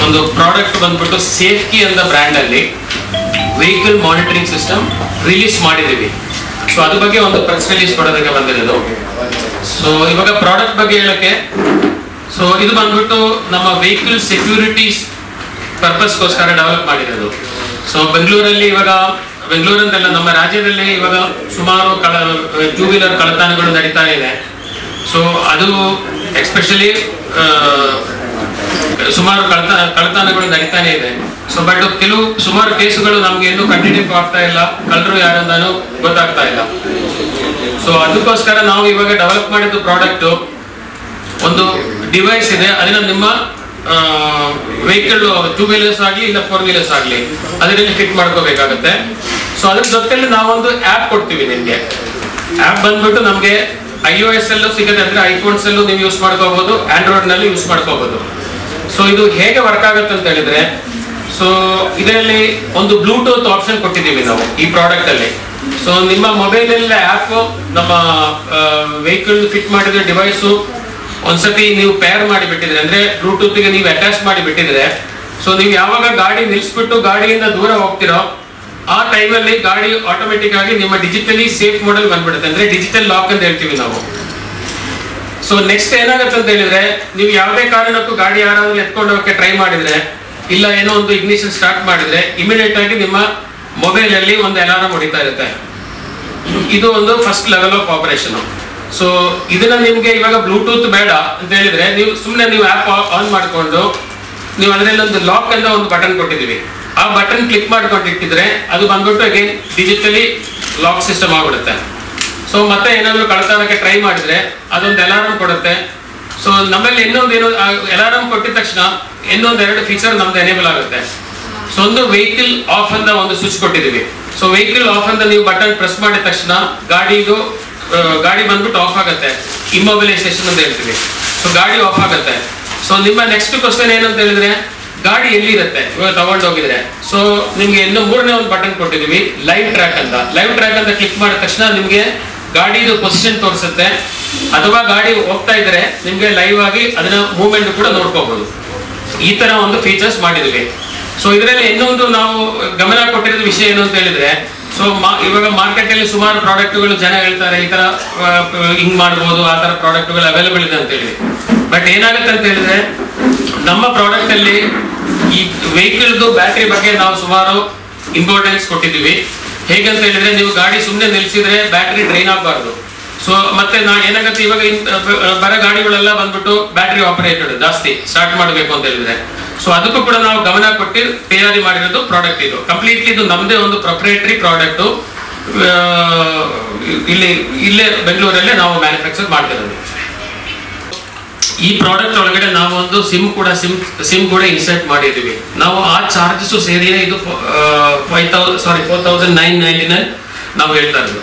ಒಂದು ಪ್ರಾಡಕ್ಟ್ ಬಂದ್ಬಿಟ್ಟು ಸೇಫ್ಟಿ ಅಂತ ಬ್ರ್ಯಾಂಡ್ ಅಲ್ಲಿ ವೆಹಿಕಲ್ ಮಾನಿಟರಿಂಗ್ ಸಿಸ್ಟಮ್ ರಿಲೀಸ್ ಮಾಡಿದೀವಿ ಸೊ ಅದ್ರ ಬಗ್ಗೆ ಒಂದು ಪ್ರೆಸ್ ರಿಲೀಸ್ ಕೊಡೋದಕ್ಕೆ ಬಂದಿರೋದು ಸೊ ಇವಾಗ ಪ್ರಾಡಕ್ಟ್ ಬಗ್ಗೆ ಹೇಳಕ್ಕೆ ಸೊ ಇದು ಬಂದ್ಬಿಟ್ಟು ನಮ್ಮ ವೆಹಿಕಲ್ ಸೆಕ್ಯೂರಿಟೀಸ್ ಪರ್ಪಸ್ಗೋಸ್ಕರ ಡೆವಲಪ್ ಮಾಡಿರೋದು ಸೊ ಬೆಂಗಳೂರಲ್ಲಿ ಇವಾಗ ಬೆಂಗಳೂರಿಂದಲ್ಲ ನಮ್ಮ ರಾಜ್ಯದಲ್ಲಿ ಇವಾಗ ಸುಮಾರು ಕಳ ಟೂ ವೀಲರ್ ಕಳತನಗಳು ನಡೀತಾ ಇದೆ ಸೊ ಅದು ಎಸ್ಪೆಷಲಿ ಸುಮಾರು ಕಳತ ಕಳತನಗಳು ನಡೀತಾನೆ ಇದೆ ಸೊ ಬಟ್ ಕೆಲವು ಸುಮಾರು ಕೇಸುಗಳು ನಮ್ಗೆ ಇನ್ನೂ ಕಂಟಿನ್ಯೂ ಆಗ್ತಾ ಇಲ್ಲ ಕಳ್ಳರು ಯಾರಂತಾನು ಗೊತ್ತಾಗ್ತಾ ಇಲ್ಲ ಸೊ ಅದಕ್ಕೋಸ್ಕರ ನಾವು ಇವಾಗ ಡೆವಲಪ್ ಮಾಡಿದ್ದು ಪ್ರಾಡಕ್ಟ್ ಒಂದು ಡಿವೈಸ್ ಇದೆ ಅದನ್ನ ನಿಮ್ಮ ವೆಹಿಕಲ್ ಟೂ ವೀಲರ್ಸ್ ಆಗಲಿ ಇಲ್ಲ ಫೋರ್ ವೀಲರ್ಸ್ ಆಗಲಿ ಅದರಲ್ಲಿ ಫಿಟ್ ಮಾಡ್ಕೋಬೇಕಾಗುತ್ತೆ ಸೊ ಅದ್ರ ಜೊತೆಲಿ ನಾವೊಂದು ಆ್ಯಪ್ ಕೊಡ್ತೀವಿ ನಿಮಗೆ ಆ್ಯಪ್ ಬಂದ್ಬಿಟ್ಟು ನಮಗೆ ಐ ಒ ಎಸ್ ಅಲ್ಲೂ ಸಿಗುತ್ತೆ ಅಂದ್ರೆ ಐಫೋನ್ಸ್ ಅಲ್ಲೂ ನೀವು ಯೂಸ್ ಮಾಡ್ಕೋಬಹುದು ಆಂಡ್ರಾಯ್ಡ್ ನಲ್ಲಿ ಯೂಸ್ ಮಾಡ್ಕೋಬಹುದು ಸೊ ಇದು ಹೇಗೆ ವರ್ಕ್ ಆಗುತ್ತೆ ಅಂತ ಹೇಳಿದ್ರೆ ಸೊ ಇದರಲ್ಲಿ ಒಂದು ಬ್ಲೂಟೂತ್ ಆಪ್ಷನ್ ಕೊಟ್ಟಿದ್ದೀವಿ ನಾವು ಈ ಪ್ರಾಡಕ್ಟ್ ಅಲ್ಲಿ ಸೊ ನಿಮ್ಮ ಮೊಬೈಲ್ ಅಲ್ಲಿ ಆ್ಯಪ್ ನಮ್ಮ ವೆಹಿಕಲ್ ಫಿಟ್ ಮಾಡಿದ ಡಿವೈಸು ಒಂದ್ಸತಿ ನೀವು ಪೇರ್ ಮಾಡಿ ಬಿಟ್ಟಿದ್ರೆ ಅಂದ್ರೆ ಬ್ಲೂಟೂತ್ ಗೆ ನೀವು ಅಟ್ಯಾಚ್ ಮಾಡಿ ಬಿಟ್ಟಿದ್ರೆ ಸೊ ನೀವು ಯಾವಾಗ ಗಾಡಿ ನಿಲ್ಸ್ಬಿಟ್ಟು ಗಾಡಿಯಿಂದ ದೂರ ಹೋಗ್ತಿರೋ ಆ ಟೈಮಲ್ಲಿ ಗಾಡಿ ಆಟೋಮೆಟಿಕ್ ಆಗಿ ನಿಮ್ಮ ಡಿಜಿಟಲಿ ಸೇಫ್ ಮಾಡಲ್ ಬಂದ್ಬಿಡುತ್ತೆ ಅಂದ್ರೆ ಡಿಜಿಟಲ್ ಲಾಕ್ ಅಂತ ಹೇಳ್ತೀವಿ ನಾವು ಸೊ ನೆಕ್ಸ್ಟ್ ಏನಾಗುತ್ತೆ ಅಂತ ಹೇಳಿದ್ರೆ ನೀವು ಯಾವುದೇ ಕಾರಣಕ್ಕೂ ಗಾಡಿ ಯಾರಾದ್ರೂ ಎತ್ಕೊಂಡು ಹೋಗಕ್ಕೆ ಟ್ರೈ ಮಾಡಿದ್ರೆ ಇಲ್ಲ ಏನೋ ಒಂದು ಇಗ್ನಿಷನ್ ಸ್ಟಾರ್ಟ್ ಮಾಡಿದ್ರೆ ಇಮಿಡಿಯೇಟ್ ಆಗಿ ನಿಮ್ಮ ಮೊಬೈಲ್ ಅಲ್ಲಿ ಒಂದು ಅಲಾರಾಮ್ ಹೊಡಿತಾ ಇರುತ್ತೆ ಇದು ಒಂದು first level of operation so ಇದನ್ನ ನಿಮ್ಗೆ ಇವಾಗ ಬ್ಲೂಟೂತ್ ಬೇಡ ಅಂತ ಹೇಳಿದ್ರೆ ನೀವು ಸುಮ್ಮನೆ ನೀವು ಆಪ್ ಆನ್ ಮಾಡ್ಕೊಂಡು ನೀವು ಅದರಲ್ಲಿ ಒಂದು ಲಾಕ್ ಅಂತ ಒಂದು ಬಟನ್ ಕೊಟ್ಟಿದ್ದೀವಿ ಆ ಬಟನ್ ಕ್ಲಿಕ್ ಮಾಡ್ಕೊಂಡು ಇಟ್ಟಿದ್ರೆ ಅದು ಬಂದ್ಬಿಟ್ಟು ಅಗೇನ್ ಡಿಜಿಟಲಿ ಲಾಕ್ ಸಿಸ್ಟಮ್ ಆಗ್ಬಿಡುತ್ತೆ ಸೊ ಮತ್ತೆ ಏನಾದ್ರು ಕಳ್ತನಕ್ಕೆ ಟ್ರೈ ಮಾಡಿದ್ರೆ ಅದೊಂದು ಅಲಾರಾಮ್ ಕೊಡುತ್ತೆ ಸೊ ನಮ್ಮಲ್ಲಿ ಇನ್ನೊಂದು ಏನು ಅಲಾರಾಮ್ ಕೊಟ್ಟಿದ ತಕ್ಷಣ ಇನ್ನೊಂದು ಎರಡು ಫೀಚರ್ ನಮ್ದು ಎನೇಬಲ್ ಆಗುತ್ತೆ ಸೊ ಒಂದು ವೆಹಿಕಲ್ ಆಫ್ ಅಂತ ಒಂದು ಸ್ವಿಚ್ ಕೊಟ್ಟಿದ್ದೀವಿ ಸೊ ವೆಹಿಕಲ್ ಆಫ್ ಅಂತ ನೀವು ಬಟನ್ ಪ್ರೆಸ್ ಮಾಡಿದ ತಕ್ಷಣ ಗಾಡಿದು ಆ, ಗಾಡಿ ಬಂದ್ಬಿಟ್ಟು ಆಫ್ ಆಗುತ್ತೆ ಇಮ್ಮೊಬಿಲೈಸೇಷನ್ ಅಂತ ಹೇಳ್ತೀವಿ ಸೊ ಗಾಡಿ ಆಫ್ ಆಗುತ್ತೆ ಸೊ ನಿಮ್ಮ ನೆಕ್ಸ್ಟ್ ಕ್ವಶನ್ ಏನಂತ ಹೇಳಿದ್ರೆ ಗಾಡಿ ಎಲ್ಲಿರುತ್ತೆ ಇವಾಗ ತಗೊಂಡು ಹೋಗಿದ್ರೆ ಸೊ ನಿಮ್ಗೆ ಇನ್ನು ಮೂರನೇ ಒಂದು ಬಟನ್ ಕೊಟ್ಟಿದ್ದೀವಿ ಲೈವ್ ಟ್ರ್ಯಾಕ್ ಅಂತ ಲೈವ್ ಟ್ರ್ಯಾಕ್ ಅಂತ ಕ್ಲಿಕ್ ಮಾಡಿದ ತಕ್ಷಣ ನಿಮ್ಗೆ ಗಾಡಿದು ಪೊಸಿಷನ್ ತೋರಿಸುತ್ತೆ ಅಥವಾ ಗಾಡಿ ಹೋಗ್ತಾ ಇದ್ರೆ ನಿಮ್ಗೆ ಲೈವ್ ಆಗಿ ಅದನ್ನ ಮೂವ್ಮೆಂಟ್ ಕೂಡ ನೋಡ್ಕೋಬಹುದು ಈ ತರ ಒಂದು ಫೀಚರ್ಸ್ ಮಾಡಿದ್ವಿ ಸೊ ಇದರಲ್ಲಿ ಇನ್ನೊಂದು ನಾವು ಗಮನ ಕೊಟ್ಟಿರೋದು ವಿಷಯ ಏನು ಅಂತ ಹೇಳಿದ್ರೆ ಸೊ ಇವಾಗ ಮಾರ್ಕೆಟ್ ಅಲ್ಲಿ ಸುಮಾರು ಪ್ರಾಡಕ್ಟ್ಗಳು ಜನ ಹೇಳ್ತಾರೆ ಈ ತರ ಆ, ಹಿಂಗ್ ಮಾಡ್ಬೋದು ಆ ತರ ಪ್ರಾಡಕ್ಟ್ಗಳು ಅವೈಲೇಬಲ್ ಇದೆ ಅಂತ ಹೇಳಿ ಬಟ್ ಏನಾಗುತ್ತೆ ಅಂತ ಹೇಳಿದ್ರೆ ನಮ್ಮ ಪ್ರಾಡಕ್ಟ್ ಅಲ್ಲಿ ಈ ವೆಹಿಕಲ್ದು ಬ್ಯಾಟ್ರಿ ಬಗ್ಗೆ ನಾವು ಸುಮಾರು ಇಂಪಾರ್ಟೆನ್ಸ್ ಕೊಟ್ಟಿದ್ದೀವಿ ಹೇಗಂತ ಹೇಳಿದ್ರೆ ನೀವು ಗಾಡಿ ಸುಮ್ಮನೆ ನಿಲ್ಸಿದ್ರೆ ಬ್ಯಾಟ್ರಿ ಡ್ರೈನ್ ಆಗಬಾರ್ದು ಸೊ ಮತ್ತೆ ನಾ ಏನಾಗುತ್ತೆ ಇವಾಗ ಇನ್- ಬ- ಬರ ಗಾಡಿಗಳೆಲ್ಲ ಬಂದ್ಬಿಟ್ಟು ಬ್ಯಾಟ್ರಿ ಆಪರೇಟೆಡ್ ಜಾಸ್ತಿ ಸ್ಟಾರ್ಟ್ ಮಾಡಬೇಕು ಅಂತ ಹೇಳಿದ್ರೆ ಸೊ ಅದಕ್ಕೂ ಕೂಡ ನಾವು ಗಮನ ಕೊಟ್ಟು ತಯಾರಿ ಮಾಡಿರೋದು ಪ್ರಾಡಕ್ಟ್ ಇದು ಕಂಪ್ಲೀಟ್ಲಿ ಇದು ನಮ್ಮದೇ ಒಂದು ಪ್ರೊಪ್ರೇಟರಿ ಪ್ರಾಡಕ್ಟ್ ಇಲ್ಲಿ ಇಲ್ಲೇ ಬೆಂಗಳೂರಲ್ಲೇ ನಾವು ಮ್ಯಾನುಫ್ಯಾಕ್ಚರ್ ಮಾಡ್ತಿರೋದು ಈ ಪ್ರಾಡಕ್ಟ್ ಒಳಗಡೆ ನಾವು ಒಂದು ಸಿಮ್ ಕೂಡ ಸಿಮ್ ಸಿಮ್ ಕೂಡ ಇನ್ಸರ್ಟ್ ಮಾಡಿದ್ದೀವಿ ನಾವು ಆ ಚಾರ್ಜಸ್ ಸೇರಿ ಇದು five thousand sorry four thousand nine ninety nine ನಾವು ಹೇಳ್ತಾ ಇರೋದು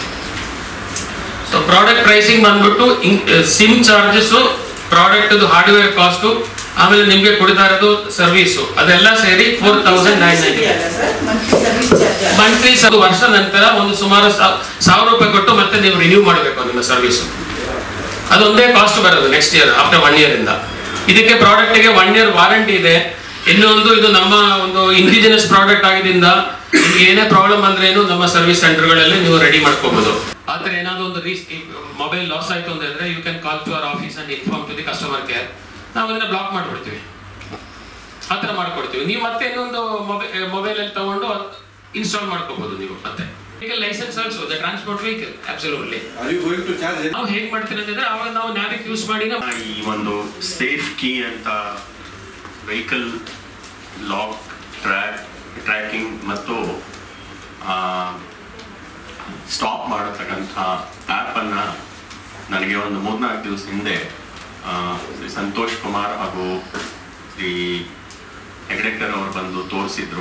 ಸೊ ಪ್ರಾಡಕ್ಟ್ ಪ್ರೈಸಿಂಗ್ ಬಂದ್ಬಿಟ್ಟು SIM charges product hardware cost ಆಮೇಲೆ ನಿಮ್ಗೆ ಕೊಡ್ತಾ ಇರೋದು ಸರ್ವಿಸು ಅದೆಲ್ಲ ಸೇರಿ four thousand nine ninety monthly ಅದು ವರ್ಷ ನಂತರ ಒಂದು ಸುಮಾರು ಸಾ- ಸಾವಿರ ರೂಪಾಯಿ ಕೊಟ್ಟು ಮತ್ತೆ ನೀವು ರಿನ್ಯೂ ಮಾಡಬೇಕು ನಿಮ್ಮ ಸರ್ವಿಸ್ ಅದೊಂದೇ ಕಾಸ್ಟ್ ಬರೋದು next year after one year ಇಂದ ಇದಕ್ಕೆ ಪ್ರಾಡಕ್ಟ್ ಗೆ ಒನ್ ಇಯರ್ ವಾರಂಟಿ ಇದೆ ಇನ್ನೊಂದು ಇದು ನಮ್ಮ ಒಂದು ಇಂಡಿಜಿನಸ್ ಪ್ರಾಡಕ್ಟ್ ಆಗಿದ್ದರಿಂದ ನಿಮ್ಗೆ ಏನೇ ಪ್ರಾಬ್ಲಮ್ ಅಂದ್ರೆ ಏನು ನಮ್ಮ ಸರ್ವಿಸ್ ಸೆಂಟರ್ಗಳಲ್ಲಿ ನೀವು ರೆಡಿ ಮಾಡ್ಕೋಬಹುದು ಆತರ ಏನಾದ್ರು ಒಂದು ರೀಸ್ ಮೊಬೈಲ್ ಲಾಸ್ ಆಯ್ತು ಅಂತ ಹೇಳಿದ್ರೆ you can call to our office and inform to the customer care ನಾವು ಅದನ್ನ ಬ್ಲಾಕ್ ಮಾಡ್ಬಿಡ್ತೀವಿ ಆ ಥರ ಮಾಡ್ಕೊಡ್ತೀವಿ ನೀವು ಮತ್ತೆ ಇನ್ನೊಂದು ಮೊಬೈಲ್ ಮೊಬೈಲ್ ಅಲ್ಲಿ ತಗೊಂಡು ಇನ್ಸ್ಟಾಲ್ ಮಾಡ್ಕೋಬಹುದು ನೀವು ಮತ್ತೆ ಈಗ licence also the transport vehicle absolutely Are you going to charge it? ನಾವು ಹೇಗ್ ಮಾಡ್ತೀವಿ ಅಂತಂದ್ರೆ ಅವಾಗ ನಾವು ನ್ಯಾವಿಕ್ ಯೂಸ್ ಮಾಡಿ ನಾವು ಈ ಒಂದು ಸೇಫ್ ಕೀ ಅಂತ ವೆಹಿಕಲ್ ಲಾಕ್ ಟ್ರ್ಯಾಕ್ ಟ್ರ್ಯಾಕಿಂಗ್ ಮತ್ತು ಸ್ಟಾಪ್ ಮಾಡತಕ್ಕಂಥ ಆ್ಯಪನ್ನು ನನಗೆ ಒಂದು ಮೂರ್ನಾಲ್ಕು ದಿವಸ ಹಿಂದೆ ಆ, ಶ್ರೀ ಸಂತೋಷ್ ಕುಮಾರ್ ಹಾಗೂ ಶ್ರೀ ಹೆಗ್ಡೆಕರ್ ಅವರು ಬಂದು ತೋರಿಸಿದ್ರು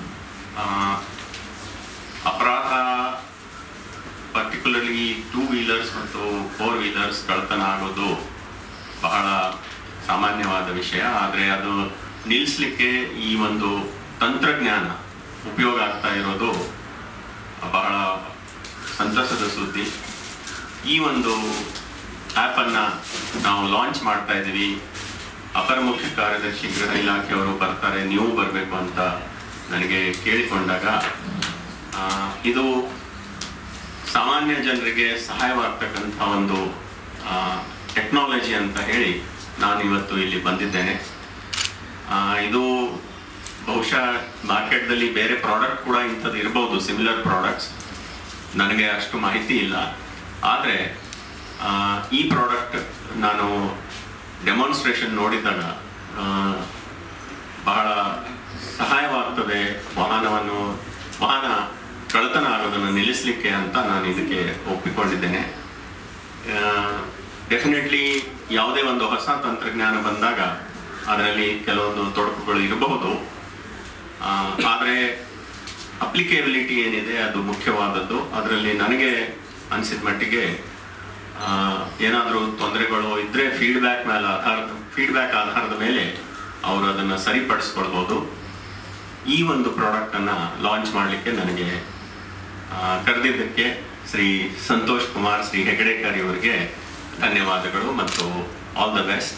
ಅಪರಾಧ ಪರ್ಟಿಕ್ಯುಲರ್ಲಿ ಟೂ ವೀಲರ್ಸ್ ಮತ್ತು ಫೋರ್ ವೀಲರ್ಸ್ ಕಳ್ತನ ಆಗೋದು ಬಹಳ ಸಾಮಾನ್ಯವಾದ ವಿಷಯ ಆದರೆ ಅದು ನಿಲ್ಲಿಸ್ಲಿಕ್ಕೆ ಈ ಒಂದು ತಂತ್ರಜ್ಞಾನ ಉಪಯೋಗ ಆಗ್ತಾ ಇರೋದು ಬಹಳ ಸಂತಸದ ಸುದ್ದಿ ಈ ಒಂದು ಆ್ಯಪನ್ನು ನಾವು ಲಾಂಚ್ ಮಾಡ್ತಾ ಇದ್ದೀವಿ ಅಪರ ಮುಖ್ಯ ಕಾರ್ಯದರ್ಶಿ ಗೃಹ ಇಲಾಖೆಯವರು ಬರ್ತಾರೆ ನೀವು ಬರಬೇಕು ಅಂತ ನನಗೆ ಕೇಳಿಕೊಂಡಾಗ ಆ, ಇದು ಸಾಮಾನ್ಯ ಜನರಿಗೆ ಸಹಾಯವಾಗ್ತಕ್ಕಂಥ ಒಂದು ಟೆಕ್ನಾಲಜಿ ಅಂತ ಹೇಳಿ ನಾನು ಇವತ್ತು ಇಲ್ಲಿ ಬಂದಿದ್ದೇನೆ ಆ, ಇದು ಬಹುಶಃ ಮಾರ್ಕೆಟ್ದಲ್ಲಿ ಬೇರೆ ಪ್ರಾಡಕ್ಟ್ ಕೂಡ ಇಂಥದ್ದು ಇರ್ಬೋದು ಸಿಮಿಲರ್ ಪ್ರಾಡಕ್ಟ್ಸ್ ನನಗೆ ಅಷ್ಟು ಮಾಹಿತಿ ಇಲ್ಲ ಆದರೆ ಈ ಪ್ರಾಡಕ್ಟ್ ನಾನು ಡೆಮಾನ್ಸ್ಟ್ರೇಷನ್ ನೋಡಿದಾಗ ಆ, ಬಹಳ ಸಹಾಯವಾಗ್ತದೆ ವಾಹನವನ್ನು ವಾಹನ ಕಳ್ಳತನ ಆಗೋದನ್ನು ನಿಲ್ಲಿಸಲಿಕ್ಕೆ ಅಂತ ನಾನು ಇದಕ್ಕೆ ಒಪ್ಪಿಕೊಂಡಿದ್ದೇನೆ ಡೆಫಿನೆಟ್ಲಿ ಯಾವುದೇ ಒಂದು ಹೊಸ ತಂತ್ರಜ್ಞಾನ ಬಂದಾಗ ಅದರಲ್ಲಿ ಕೆಲವೊಂದು ತೊಡಕುಗಳು ಇರಬಹುದು ಆದರೆ ಅಪ್ಲಿಕೇಬಿಲಿಟಿ ಏನಿದೆ ಅದು ಮುಖ್ಯವಾದದ್ದು ಅದರಲ್ಲಿ ನನಗೆ ಅನಿಸಿದ ಮಟ್ಟಿಗೆ ಏನಾದರೂ ತೊಂದರೆಗಳು ಇದ್ರೆ ಫೀಡ್ಬ್ಯಾಕ್ ಮೇಲೆ ಆಧಾರದ ಫೀಡ್ಬ್ಯಾಕ್ ಆಧಾರದ ಮೇಲೆ ಅವರು ಅದನ್ನು ಸರಿಪಡಿಸ್ಕೊಳ್ಬೋದು ಈ ಒಂದು ಪ್ರಾಡಕ್ಟನ್ನು ಲಾಂಚ್ ಮಾಡಲಿಕ್ಕೆ ನನಗೆ ಆ, ಕರೆದಿದ್ದಕ್ಕೆ ಶ್ರೀ ಸಂತೋಷ್ ಕುಮಾರ್ ಶ್ರೀ ಹೆಗಡೆಕರ್ ಇವರಿಗೆ ಧನ್ಯವಾದಗಳು ಮತ್ತು ಆಲ್ ದ ಬೆಸ್ಟ್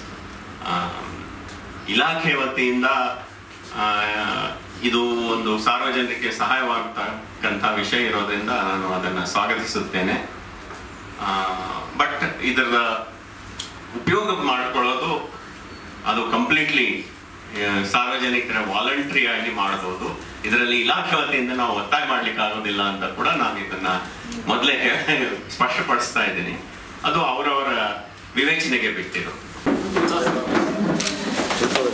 ಇಲಾಖೆ ವತಿಯಿಂದ ಆ, ಇದು ಒಂದು ಸಾರ್ವಜನಿಕರಿಗೆ ಸಹಾಯವಾಗತಕ್ಕಂಥ ವಿಷಯ ಇರೋದ್ರಿಂದ ನಾನು ಅದನ್ನು ಸ್ವಾಗತಿಸುತ್ತೇನೆ ಬಟ್ ಇದರ ಉಪಯೋಗ ಮಾಡ್ಕೊಳ್ಳೋದು ಅದು ಕಂಪ್ಲೀಟ್ಲಿ ಸಾರ್ವಜನಿಕರ ವಾಲಂಟ್ರಿ ಆಗಿ ಮಾಡಬಹುದು ಇದರಲ್ಲಿ ಇಲಾಖೆ ವತಿಯಿಂದ ನಾವು ಒತ್ತಾಯ ಮಾಡ್ಲಿಕ್ಕೆ ಆಗೋದಿಲ್ಲ ಅಂತ ಕೂಡ ನಾನು ಇದನ್ನ ಮೊದಲೇ ಸ್ಪಷ್ಟಪಡಿಸ್ತಾ ಇದ್ದೀನಿ ಅದು ಅವರವರ ವಿವೇಚನೆಗೆ ಬಿಟ್ಟಿರೋ